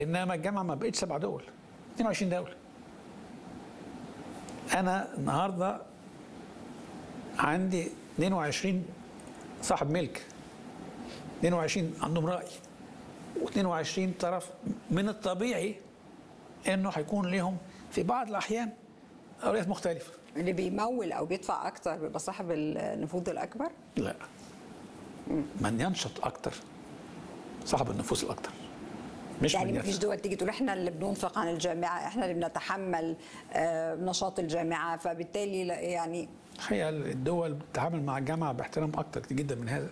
انما الجامعه ما بقتش سبع دول 22 دوله انا النهارده عندي 22 صاحب ملك 22 عندهم راي و22 طرف من الطبيعي انه هيكون لهم في بعض الاحيان اولويات مختلفه اللي بيمول او بيدفع اكتر بيبقى صاحب النفوذ الاكبر لا من ينشط اكتر صاحب النفوس الاكتر مش يعني من مفيش ينشط دول تيجي تقول احنا اللي بننفق عن الجامعه احنا اللي بنتحمل آه، نشاط الجامعه فبالتالي لا- يعني الحقيقه الدول بتتعامل مع الجامعه باحترام اكتر كتير جدا من هذا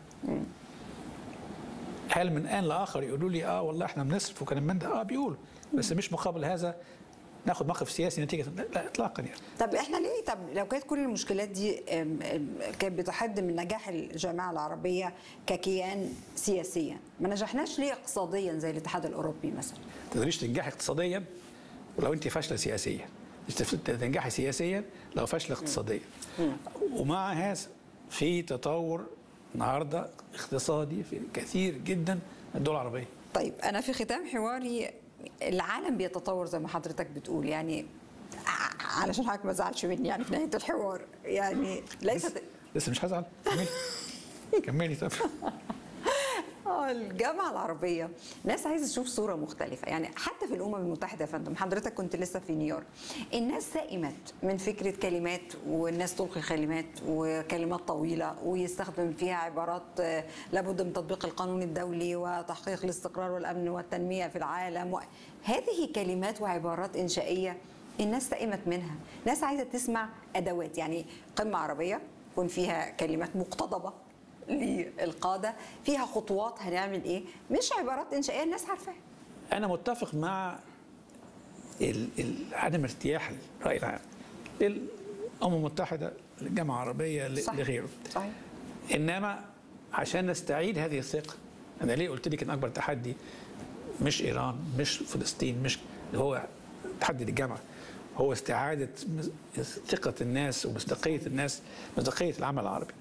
هل من ان لاخر يقولوا لي اه والله احنا بنصرف وكلام من ده اه بيقولوا بس مش مقابل هذا ناخد موقف سياسي نتيجه لا, لا اطلاقا يعني طب احنا ليه طب لو كانت كل المشكلات دي آم، آم، كانت بتحد من نجاح الجامعه العربيه ككيان سياسيا ما نجحناش ليه اقتصاديا زي الاتحاد الاوروبي مثلا ما تقدريش تنجحي اقتصاديا ولو انت فاشله سياسيا مش تف- تنجحي سياسيا لو فاشله اقتصاديا ومع هذا في تطور النهارده اقتصادي في كثير جدا من الدول العربيه طيب انا في ختام حواري العالم بيتطور زي ما حضرتك بتقول يعني ع- علشان حضرتك ما تزعلش مني يعني في نهايه الحوار يعني ليست لسه مش هزعل كملي كملي طب اه الجامعة العربية ناس عايزة تشوف صورة مختلفة يعني حتى في الأمم المتحدة يا فندم حضرتك كنت لسه في نيويورك الناس سئمت من فكرة كلمات والناس تلقي كلمات وكلمات طويلة ويستخدم فيها عبارات آه، لابد من تطبيق القانون الدولي وتحقيق الاستقرار والأمن والتنمية في العالم و... هذه كلمات وعبارات إنشائية الناس سئمت منها ناس عايزة تسمع أدوات يعني قمة عربية يكون فيها كلمات مقتضبة للقاده فيها خطوات هنعمل ايه مش عبارات انشائيه الناس عارفاها انا متفق مع ال- ال- عدم ارتياح الراي العام للامم المتحده للجامعه العربيه ل- صح. لغيره صحيح انما عشان نستعيد هذه الثقه انا ليه قلت لك ان اكبر تحدي مش ايران مش فلسطين مش هو تحدي للجامعه هو استعاده مز- ثقه الناس ومصداقيه الناس مصداقيه العمل العربي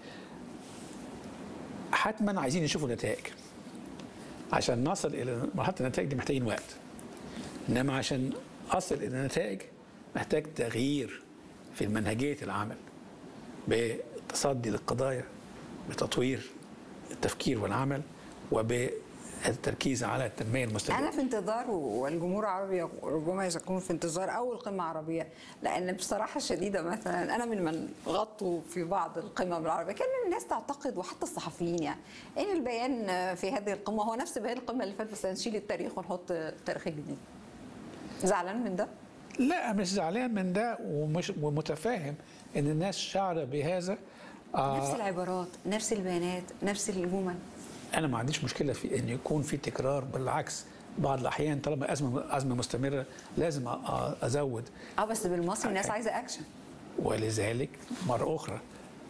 حتما عايزين يشوفوا نتائج عشان نصل الى مرحله النتائج دي محتاجين وقت انما عشان اصل الى نتائج محتاج تغيير في منهجيه العمل بالتصدي للقضايا بتطوير التفكير والعمل وبالتركيز على التنميه المستدامه انا في انتظار والجمهور العربي ربما يكون في انتظار اول قمه عربيه لان بصراحه شديده مثلا انا من من غطوا في بعض القمم العربيه كان الناس تعتقد وحتى الصحفيين يعني ان البيان في هذه القمه هو نفس بيان القمه اللي فاتت بس هنشيل التاريخ ونحط التاريخ الجديد زعلان من ده؟ لا مش زعلان من ده ومش ومتفاهم ان الناس شعر بهذا آه نفس العبارات نفس البيانات نفس الجمل انا ما عنديش مشكله في ان يكون في تكرار بالعكس بعض الاحيان طالما ازمه ازمه مستمره لازم أ- ازود اه بس بالمصري الناس عايزه اكشن ولذلك مرة أخرى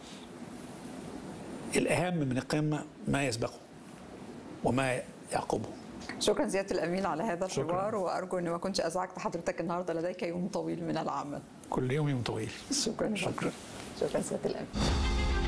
الأهم من القمة ما يسبقه وما يعقبه شكرا زياده الامين على هذا شكراً. الحوار وارجو اني ما كنتش ازعجت حضرتك النهارده لديك يوم طويل من العمل كل يوم يوم طويل شكرا شكرا شكرا سياده الامين